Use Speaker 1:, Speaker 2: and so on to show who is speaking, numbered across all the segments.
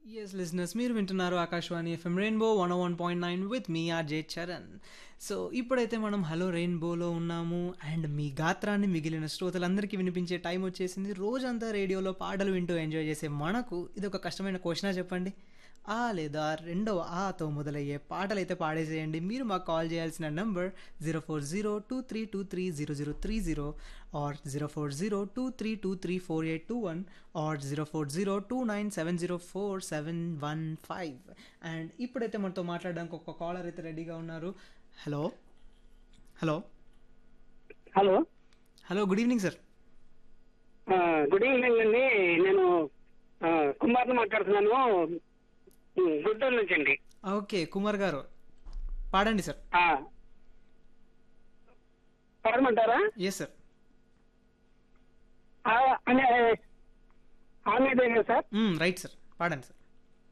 Speaker 1: Yes listeners మీరు వింటున్నారు Akashvani FM rainbow one one point nine with మీ ఆర్జే చరణ్ సో ఇప్పుడైతే మనం హలో రెయిన్బోలో ఉన్నాము అండ్ మీ గాత్రాన్ని మిగిలిన శ్రోతలందరికీ వినిపించే టైం వచ్చేసింది రోజంతా రేడియోలో పాటలు వింటూ ఎంజాయ్ చేసే మనకు ఇది ఒక కష్టమైన క్వశ్చనా చెప్పండి ఆ లేదా రెండవ ఆతో మొదలయ్యే పాటలు అయితే పాడేసేయండి మీరు మాకు కాల్ చేయాల్సిన number zero four zero two three two three zero zero three zero or zero four zero two three two three four eight two one or zero four zero two nine seven zero four seven one five and ఇప్పుడైతే మనతో మాట్లాడడానికి ఒక caller అయితే రెడీగా ఉన్నారు hello hello
Speaker 2: hello
Speaker 1: hello good evening sir
Speaker 2: ఆ, good evening అండి నేను ఆ, కుమార్ని మాట్లాడుతున్నాను ఉమ్, గుంటూరు నుంచి అండి
Speaker 1: ఓకే కుమార్ గారు పాడండి సార్
Speaker 2: ఆ. పాడమంటారా
Speaker 1: ఎస్ సార్
Speaker 2: ఆ, అనే ఆమెదే కదా సార్
Speaker 1: రైట్ సార్ పాడండి సార్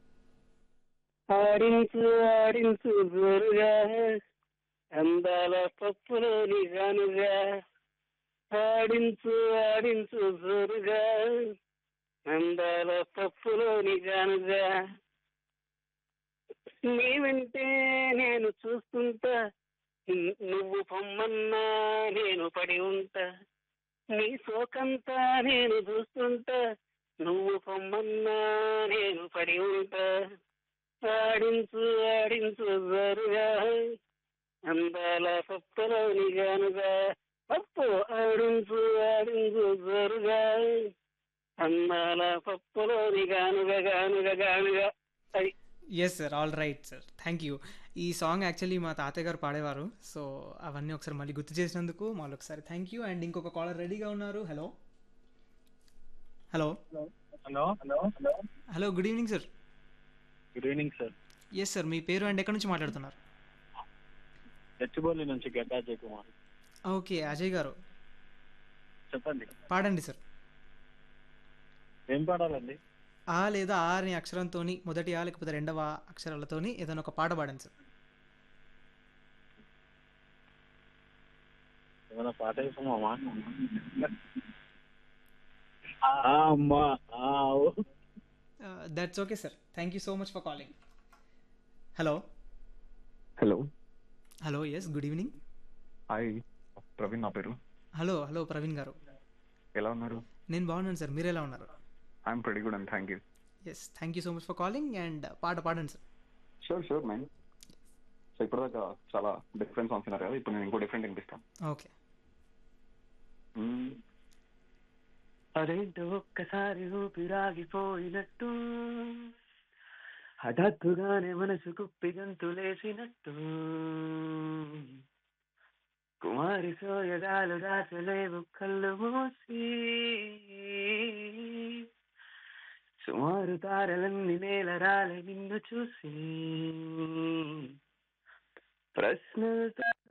Speaker 2: ఆడించు ఆడించు జోరుగా అందాల పప్పులోని గానుగా ఆడించు ఆడించు జోరుగా అందాల పప్పులోని గానుగా నీ వెంటే నేను చూస్తుంటా ను- నువ్వు పొమ్మన్నా నేను పడి ఉంటా నీ సోకంతా నేను చూస్తుంటా నువ్వు పొమ్మన్నా నేను పడి ఉంటా ఆడించు ఆడించు జరుగా అందాల పప్పులోని గానుగా పప్పు ఆడించు ఆడించు జరుగా అందాల పప్పులోని గానుగా గానుగా గానుగా అది
Speaker 1: yes sir all right sir thank you ఈ సాంగ్ యాక్చువల్లీ మా తాతయ్య గారు పాడేవారు సో అవన్నీ ఒకసారి మళ్ళీ గుర్తు చేసినందుకు మళ్ళీ ఒకసారి థ్యాంక్ యూ అండ్ ఇంకొక కాలర్ రెడీగా ఉన్నారు hello hello
Speaker 3: hello hello hello
Speaker 1: hello good evening sir
Speaker 3: good evening sir
Speaker 1: yes sir మీ పేరు అండ్ ఎక్కడి నుంచి మాట్లాడుతున్నారు
Speaker 3: గచ్చిబౌలి నుంచి గడ్డా అజయ్ కుమార్
Speaker 1: ఓకే అజయ్ గారు
Speaker 3: చెప్పండి
Speaker 1: పాడండి సార్
Speaker 3: ఏం పాడాలండి
Speaker 1: ఆ లేదా ఆ అనే అక్షరంతోని మొదటి ఆ లేకపోతే రెండవ అక్షరాలతోని ఏదైనా ఒక పాట పాడండి సార్
Speaker 3: ఏమైనా పాట వేసామా అమ్మా ఆ, ఓ.
Speaker 1: That's okay sir thank you so much for calling hello
Speaker 4: hello
Speaker 1: hello yes good evening
Speaker 4: hi Praveen నా పేరు
Speaker 1: హలో హలో ప్రవీణ్ గారు
Speaker 4: ఎలా ఉన్నారు
Speaker 1: నేను బాగున్నాను సార్ మీరు ఎలా ఉన్నారు
Speaker 4: I'm pretty good and thank you
Speaker 1: yes thank you so much for calling and పాట పాడండి sir
Speaker 4: sure sure man so ఇప్పటిదాకా చాలా డిఫరెంట్ సాంగ్స్ ఉన్నారు కదా ఇప్పుడు నేను ఇంకో డిఫరెంట్ వినిపిస్తాను
Speaker 1: ఓకే
Speaker 4: మ్మ్.
Speaker 5: అదేంటో ఒక్కసారి ఊపిరాగిపోయినట్టు హఠాత్తుగానే మనసు కుప్పి గంతులేసినట్టు కుమారి సోయగాలు దాచలేవు కళ్ళు మూసి సుమారు తారలన్నీ నేల రాలే నిన్ను చూసి ప్రశ్నలతో